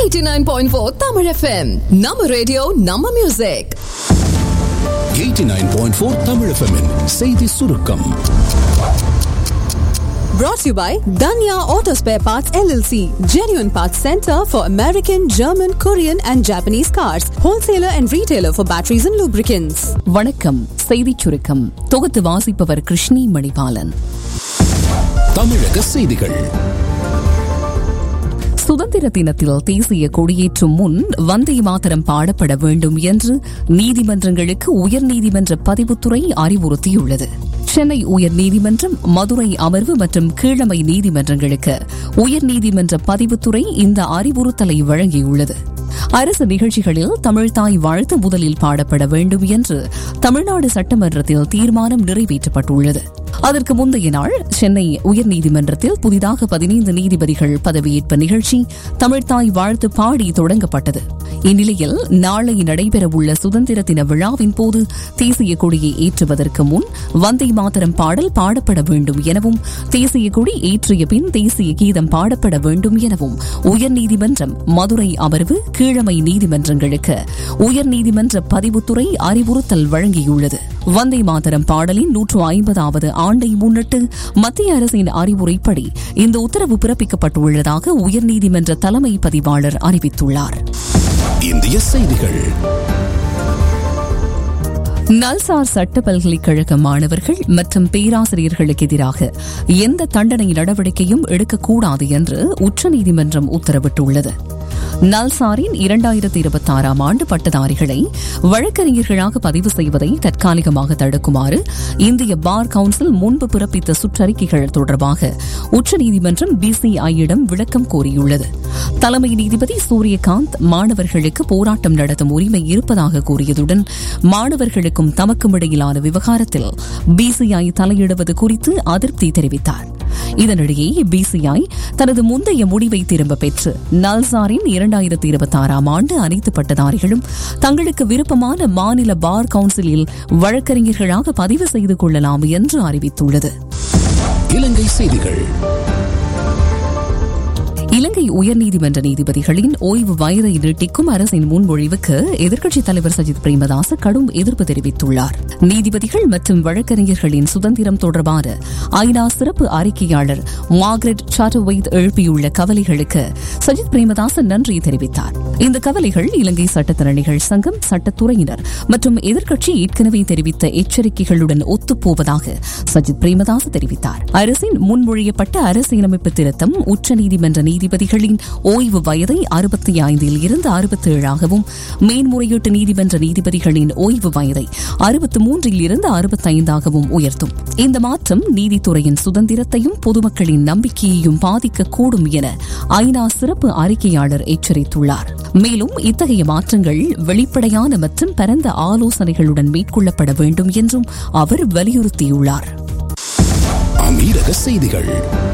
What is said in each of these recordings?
89.4 Tamil FM. நம்ம radio நம்ம music 89.4 Tamil FM -இன் செய்தி சுருக்கம் brought to you by Danya Auto Spare Parts LLC, genuine parts center for American, German, Korean and Japanese cars, wholesaler and retailer for batteries and lubricants. வணக்கம் செய்திச் சுருக்கம் தொகுத்து வாசிப்பவர் கிருஷ்ணி மணிபாலன் தமிழக செய்திகள் சுதந்திர தினத்தில் தேசிய கொடியேற்றும் முன் வந்தே மாதரம் பாடப்பட வேண்டும் என்று நீதிமன்றங்களுக்கு உயர்நீதிமன்ற பதிவுத்துறை அறிவுறுத்தியுள்ளது சென்னை உயர்நீதிமன்றம் மதுரை அமர்வு மற்றும் கீழமை நீதிமன்றங்களுக்கு உயர்நீதிமன்ற பதிவுத்துறை இந்த அறிவுறுத்தலை வழங்கியுள்ளது அரசு நிகழ்ச்சிகளில் தமிழ்தாய் வாழ்த்து முதலில் பாடப்பட வேண்டும் என்று தமிழ்நாடு சட்டமன்றத்தில் தீர்மானம் நிறைவேற்றப்பட்டுள்ளது அதற்கு முந்தைய நாள் சென்னை உயர்நீதிமன்றத்தில் புதிதாக பதினைந்து நீதிபதிகள் பதவியேற்ப நிகழ்ச்சி தமிழ்தாய் வாழ்த்து பாடி தொடங்கப்பட்டது இந்நிலையில் நாளை நடைபெறவுள்ள சுதந்திர தின விழாவின் போது தேசிய கொடியை ஏற்றுவதற்கு முன் வந்தே மாதரம் பாடல் பாடப்பட வேண்டும் எனவும் தேசிய கொடி ஏற்றிய பின் தேசிய கீதம் பாடப்பட வேண்டும் எனவும் உயர்நீதிமன்றம் மதுரை அமர்வு கீழமை நீதிமன்றங்களுக்கு உயர்நீதிமன்ற பதிவுத்துறை அறிவுறுத்தல் வழங்கியுள்ளது வந்தே மாதரம் பாடலின் நூற்று ஐம்பதாவது ஆண்டை முன்னிட்டு மத்திய அரசின் அறிவுரைப்படி இந்த உத்தரவு பிறப்பிக்கப்பட்டுள்ளதாக உயர்நீதிமன்ற தலைமை பதிவாளர் அறிவித்துள்ளார் இந்திய செய்திகள் நல்சார் சட்ட பல்கலைக்கழக மாணவர்கள் மற்றும் பேராசிரியர்களுக்கு எதிராக எந்த தண்டனை நடவடிக்கையும் எடுக்கக்கூடாது என்று உச்சநீதிமன்றம் உத்தரவிட்டுள்ளது நல்சாரின் இரண்டாயிரத்தி இருபத்தி ஆறாம் ஆண்டு பட்டதாரிகளை வழக்கறிஞர்களாக பதிவு செய்வதை தற்காலிகமாக தடுக்குமாறு இந்திய பார் கவுன்சில் முன்பு பிறப்பித்த சுற்றறிக்கைகள் தொடர்பாக உச்சநீதிமன்றம் பிசிஐயிடம் விளக்கம் கோரியுள்ளது தலைமை நீதிபதி சூரியகாந்த் மாணவர்களுக்கு போராட்டம் நடத்தும் உரிமை இருப்பதாக கூறியதுடன் மாணவர்களுக்கும் தமக்கும் இடையிலான விவகாரத்தில் பிசிஐ தலையிடுவது குறித்து அதிருப்தி தெரிவித்தார் இதனிடையே பிசிஐ தனது முந்தைய முடிவை திரும்பப் பெற்று நல்சாரின் இரண்டாயிரத்தி இருபத்தி ஆறாம் ஆண்டு அனைத்து பட்டதாரிகளும் தங்களுக்கு விருப்பமான மாநில பார் கவுன்சிலில் வழக்கறிஞர்களாக பதிவு செய்து கொள்ளலாம் என்று அறிவித்துள்ளது இலங்கை செய்திகள் இலங்கை உயர்நீதிமன்ற நீதிபதிகளின் ஓய்வு வயதை நீட்டிக்கும் அரசின் முன்மொழிவுக்கு எதிர்க்கட்சித் தலைவர் சஜித் பிரேமதாச கடும் எதிர்ப்பு தெரிவித்துள்ளார் நீதிபதிகள் மற்றும் வழக்கறிஞர்களின் சுதந்திரம் தொடர்பான ஐநா சிறப்பு அறிக்கையாளர் மார்கரெட் சாட்டோவைத் எழுப்பியுள்ள கவலைகளுக்கு சஜித் பிரேமதாச நன்றி தெரிவித்தார் இந்த கவலைகள் இலங்கை சட்டத்தரணிகள் சங்கம் சட்டத்துறையினர் மற்றும் எதிர்க்கட்சி ஏற்கனவே தெரிவித்த எச்சரிக்கைகளுடன் ஒத்துப்போவதாக சஜித் பிரேமதாச தெரிவித்தார் அரசின் முன்மொழியப்பட்ட அரசியலமைப்பு திருத்தம் உச்சநீதிமன்ற நீதிபதிகளின் ஓய்வு வயதை அறுபத்தி ஐந்தில் இருந்து அறுபத்தி ஏழாகவும் மேன்முறையீட்டு நீதிமன்ற நீதிபதிகளின் ஓய்வு வயதை அறுபத்தி மூன்றில் இருந்து அறுபத்தைந்தாகவும் உயர்த்தும் இந்த மாற்றம் நீதித்துறையின் சுதந்திரத்தையும் பொதுமக்களின் நம்பிக்கையையும் பாதிக்கக்கூடும் என ஐநா சிறப்பு அறிக்கையாளர் எச்சரித்துள்ளார் மேலும் இத்தகைய மாற்றங்கள் வெளிப்படையான மற்றும் பரந்த ஆலோசனைகளுடன் மேற்கொள்ளப்பட வேண்டும் என்றும் அவர் வலியுறுத்தியுள்ளார் அமீரக செய்திகள்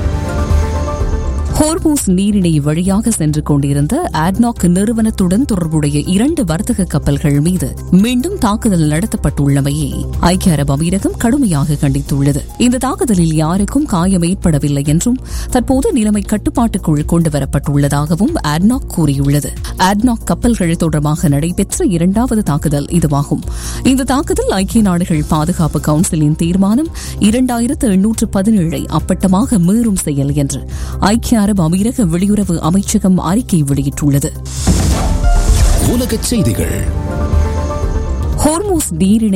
ஹோர்மூஸ் நீரிணை வழியாக சென்று கொண்டிருந்த ஆட்னாக் நிறுவனத்துடன் தொடர்புடைய இரண்டு வர்த்தக கப்பல்கள் மீது மீண்டும் தாக்குதல் நடத்தப்பட்டுள்ளமையை ஐக்கிய அரபு அமீரகம் கடுமையாக கண்டித்துள்ளது இந்த தாக்குதலில் யாருக்கும் காயம் ஏற்படவில்லை என்றும் தற்போது நிலைமை கட்டுப்பாட்டுக்குள் கொண்டுவரப்பட்டுள்ளதாகவும் ஆட்னாக் கூறியுள்ளது ஆட்னாக் கப்பல்கள் தொடர்பாக நடைபெற்ற இரண்டாவது தாக்குதல் இதுவாகும் இந்த தாக்குதல் ஐக்கிய நாடுகள் பாதுகாப்பு கவுன்சிலின் தீர்மானம் இரண்டாயிரத்து எண்ணூற்று பதினேழை அப்பட்டமாக மீறும் செயல் என்று ஐக்கிய அரபு அமீரக வெளியுறவு அமைச்சகம் அறிக்கை வெளியிட்டுள்ளது உலகச் செய்திகள் ஹோர்மூஸ் நீரிணை